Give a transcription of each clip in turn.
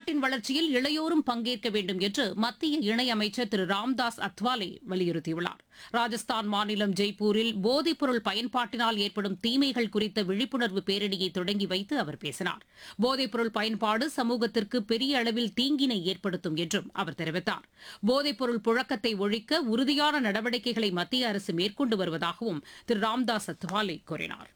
நாட்டின் வளர்ச்சியில் இளையோரும் பங்கேற்க வேண்டும் என்று மத்திய இணையமைச்சர் திரு ராம்தாஸ் அத்வாலே வலியுறுத்தியுள்ளார் ராஜஸ்தான் மாநிலம் ஜெய்ப்பூரில் போதைப்பொருள் பயன்பாட்டினால் ஏற்படும் தீமைகள் குறித்த விழிப்புணர்வு பேரணியை தொடங்கி வைத்து அவர் பேசினார் போதைப்பொருள் பயன்பாடு சமூகத்திற்கு பெரிய அளவில் தீங்கினை ஏற்படுத்தும் என்றும் அவர் தெரிவித்தார் போதைப்பொருள் புழக்கத்தை ஒழிக்க உறுதியான நடவடிக்கைகளை மத்திய அரசு மேற்கொண்டு வருவதாகவும் திரு ராம்தாஸ் அத்வாலே கூறினார்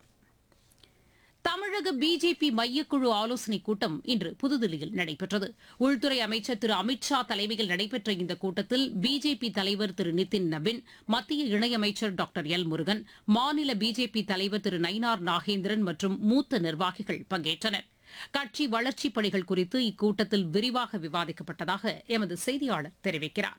தமிழக பிஜேபி மையக்குழு ஆலோசனைக் கூட்டம் இன்று புதுதில்லியில் நடைபெற்றது உள்துறை அமைச்சர் திரு அமித் ஷா தலைமையில் நடைபெற்ற இந்த கூட்டத்தில் பிஜேபி தலைவர் திரு நிதின் நபின் மத்திய இணையமைச்சர் டாக்டர் எல் முருகன் மாநில பிஜேபி தலைவர் திரு நயினார் நாகேந்திரன் மற்றும் மூத்த நிர்வாகிகள் பங்கேற்றனர் கட்சி வளர்ச்சிப் பணிகள் குறித்து இக்கூட்டத்தில் விரிவாக விவாதிக்கப்பட்டதாக எமது செய்தியாளர் தெரிவிக்கிறார்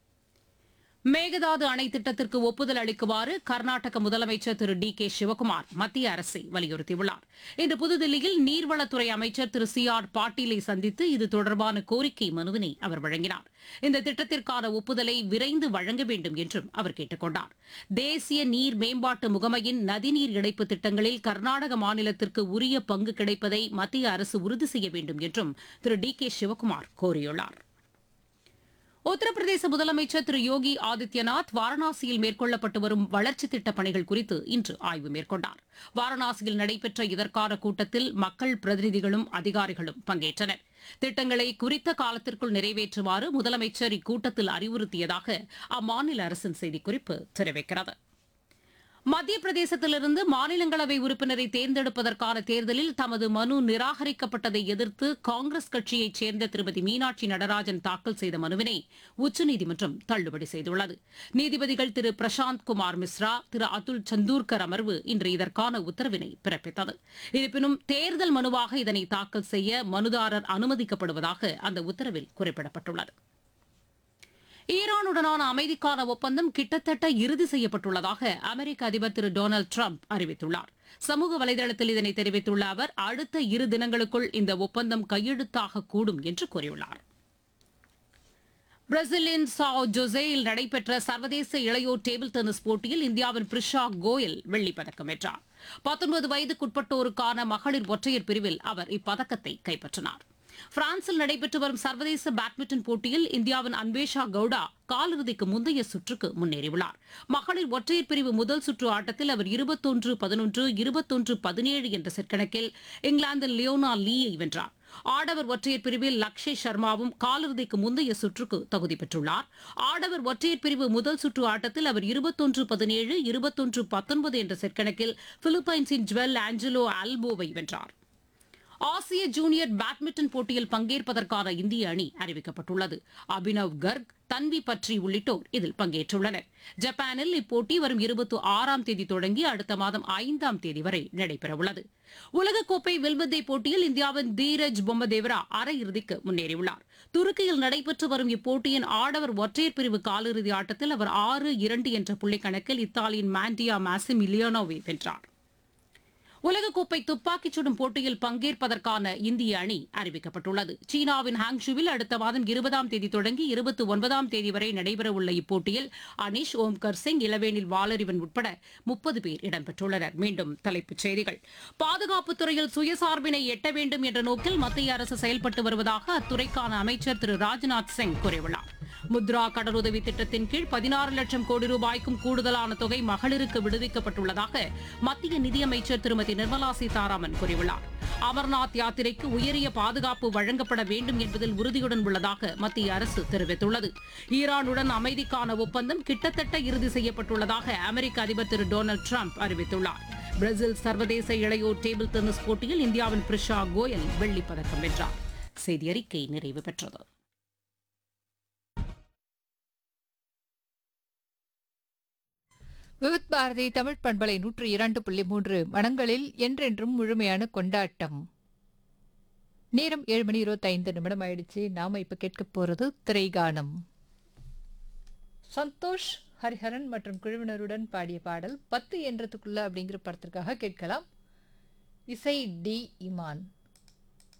மேகதாது அணை திட்டத்திற்கு ஒப்புதல் அளிக்குமாறு கர்நாடக முதலமைச்சர் திரு டி கே சிவக்குமார் மத்திய அரசை வலியுறுத்தியுள்ளார் இன்று புதுதில்லியில் நீர்வளத்துறை அமைச்சர் திரு சி ஆர் பாட்டீலை சந்தித்து இது தொடர்பான கோரிக்கை மனுவினை அவர் வழங்கினார் இந்த திட்டத்திற்கான ஒப்புதலை விரைந்து வழங்க வேண்டும் என்றும் அவர் கேட்டுக் கொண்டார் தேசிய நீர் மேம்பாட்டு முகமையின் நதிநீர் இணைப்பு திட்டங்களில் கர்நாடக மாநிலத்திற்கு உரிய பங்கு கிடைப்பதை மத்திய அரசு உறுதி செய்ய வேண்டும் என்றும் திரு டி கே சிவக்குமார் கோரியுள்ளார் உத்தரப்பிரதேச முதலமைச்சர் திரு யோகி ஆதித்யநாத் வாரணாசியில் மேற்கொள்ளப்பட்டு வரும் வளர்ச்சித் திட்டப் பணிகள் குறித்து இன்று ஆய்வு மேற்கொண்டார் வாரணாசியில் நடைபெற்ற இதற்கான கூட்டத்தில் மக்கள் பிரதிநிதிகளும் அதிகாரிகளும் பங்கேற்றனர் திட்டங்களை குறித்த காலத்திற்குள் நிறைவேற்றுமாறு முதலமைச்சர் இக்கூட்டத்தில் அறிவுறுத்தியதாக அம்மாநில அரசின் செய்திக்குறிப்பு தெரிவிக்கிறது மத்திய பிரதேசத்திலிருந்து மாநிலங்களவை உறுப்பினரை தேர்ந்தெடுப்பதற்கான தேர்தலில் தமது மனு நிராகரிக்கப்பட்டதை எதிர்த்து காங்கிரஸ் கட்சியைச் சேர்ந்த திருமதி மீனாட்சி நடராஜன் தாக்கல் செய்த மனுவினை உச்சநீதிமன்றம் தள்ளுபடி செய்துள்ளது நீதிபதிகள் திரு பிரசாந்த் குமார் மிஸ்ரா திரு அதுல் சந்தூர்கர் அமர்வு இன்று இதற்கான உத்தரவினை பிறப்பித்தது இருப்பினும் தேர்தல் மனுவாக இதனை தாக்கல் செய்ய மனுதாரர் அனுமதிக்கப்படுவதாக அந்த உத்தரவில் குறிப்பிடப்பட்டுள்ளது ஈரானுடனான அமைதிக்கான ஒப்பந்தம் கிட்டத்தட்ட இறுதி செய்யப்பட்டுள்ளதாக அமெரிக்க அதிபர் திரு டொனால்டு டிரம்ப் அறிவித்துள்ளார் சமூக வலைதளத்தில் இதனை தெரிவித்துள்ள அவர் அடுத்த இரு தினங்களுக்குள் இந்த ஒப்பந்தம் கையெழுத்தாக கூடும் என்று கூறியுள்ளார் பிரேசிலின் சாவ் ஜோசேயில் நடைபெற்ற சர்வதேச இளையோர் டேபிள் டென்னிஸ் போட்டியில் இந்தியாவின் பிரிஷா கோயல் வெள்ளிப் பதக்கம் வென்றார் பத்தொன்பது வயதுக்குட்பட்டோருக்கான மகளிர் ஒற்றையர் பிரிவில் அவர் இப்பதக்கத்தை கைப்பற்றினார் பிரான்சில் நடைபெற்று வரும் சர்வதேச பேட்மிண்டன் போட்டியில் இந்தியாவின் அன்வேஷா கவுடா காலிறுதிக்கு முந்தைய சுற்றுக்கு முன்னேறியுள்ளார் மகளிர் ஒற்றையர் பிரிவு முதல் சுற்று ஆட்டத்தில் அவர் இருபத்தொன்று பதினொன்று இருபத்தொன்று பதினேழு என்ற செட் கணக்கில் இங்கிலாந்தின் லியோனா லீயை வென்றார் ஆடவர் ஒற்றையர் பிரிவில் லக்ஷய் சர்மாவும் காலிறுதிக்கு முந்தைய சுற்றுக்கு தகுதி பெற்றுள்ளார் ஆடவர் ஒற்றையர் பிரிவு முதல் சுற்று ஆட்டத்தில் அவர் இருபத்தொன்று பதினேழு இருபத்தொன்று பத்தொன்பது என்ற செட் கணக்கில் பிலிப்பைன்ஸின் ஜுவல் ஆஞ்சலோ ஆல்போவை வென்றார் ஆசிய ஜூனியர் பேட்மிண்டன் போட்டியில் பங்கேற்பதற்கான இந்திய அணி அறிவிக்கப்பட்டுள்ளது அபினவ் கர்க் தன்வி பட்ரி உள்ளிட்டோர் இதில் பங்கேற்றுள்ளனர் ஜப்பானில் இப்போட்டி வரும் இருபத்தி ஆறாம் தேதி தொடங்கி அடுத்த மாதம் ஐந்தாம் தேதி வரை நடைபெறவுள்ளது உலகக்கோப்பை வில்வித்தை போட்டியில் இந்தியாவின் தீரஜ் பொம்மதேவரா அரையிறுதிக்கு முன்னேறியுள்ளார் துருக்கியில் நடைபெற்று வரும் இப்போட்டியின் ஆடவர் ஒற்றையர் பிரிவு காலிறுதி ஆட்டத்தில் அவர் ஆறு இரண்டு என்ற புள்ளிக்கணக்கில் இத்தாலியின் மாண்டியா மாசிம் இலியோனோவை வென்றார் உலகக்கோப்பை துப்பாக்கிச் சுடும் போட்டியில் பங்கேற்பதற்கான இந்திய அணி அறிவிக்கப்பட்டுள்ளது சீனாவின் ஹாங்ஷுவில் அடுத்த மாதம் இருபதாம் தேதி தொடங்கி இருபத்தி ஒன்பதாம் தேதி வரை நடைபெறவுள்ள இப்போட்டியில் அனிஷ் ஓம்கர் சிங் இளவேனில் வாலறிவன் உட்பட முப்பது பேர் இடம்பெற்றுள்ளனர் மீண்டும் தலைப்புச் செய்திகள் பாதுகாப்புத் துறையில் சுயசார்பினை எட்ட வேண்டும் என்ற நோக்கில் மத்திய அரசு செயல்பட்டு வருவதாக அத்துறைக்கான அமைச்சர் திரு ராஜ்நாத் சிங் கூறியுள்ளார் முத்ரா கடனுதவி திட்டத்தின் கீழ் பதினாறு லட்சம் கோடி ரூபாய்க்கும் கூடுதலான தொகை மகளிருக்கு விடுவிக்கப்பட்டுள்ளதாக மத்திய நிதியமைச்சர் திருமதி நிர்மலா சீதாராமன் கூறியுள்ளார் அமர்நாத் யாத்திரைக்கு உயரிய பாதுகாப்பு வழங்கப்பட வேண்டும் என்பதில் உறுதியுடன் உள்ளதாக மத்திய அரசு தெரிவித்துள்ளது ஈரானுடன் அமைதிக்கான ஒப்பந்தம் கிட்டத்தட்ட இறுதி செய்யப்பட்டுள்ளதாக அமெரிக்க அதிபர் திரு டொனால்டு டிரம்ப் அறிவித்துள்ளார் பிரேசில் சர்வதேச இளையோர் டேபிள் டென்னிஸ் போட்டியில் இந்தியாவின் பிரிஷா கோயல் வெள்ளிப் பதக்கம் வென்றார் செய்தி அறிக்கை நிறைவு பெற்றது விவித் பாரதி தமிழ் பண்பலை நூற்று இரண்டு புள்ளி மூன்று மனங்களில் என்றென்றும் முழுமையான கொண்டாட்டம் நேரம் ஏழு மணி இருபத்தைந்து நிமிடம் ஆயிடுச்சு நாம இப்ப கேட்க போறது திரைகானம் சந்தோஷ் ஹரிஹரன் மற்றும் குழுவினருடன் பாடிய பாடல் பத்து என்றதுக்குள்ள அப்படிங்கிற படத்திற்காக கேட்கலாம் இசை டி இமான்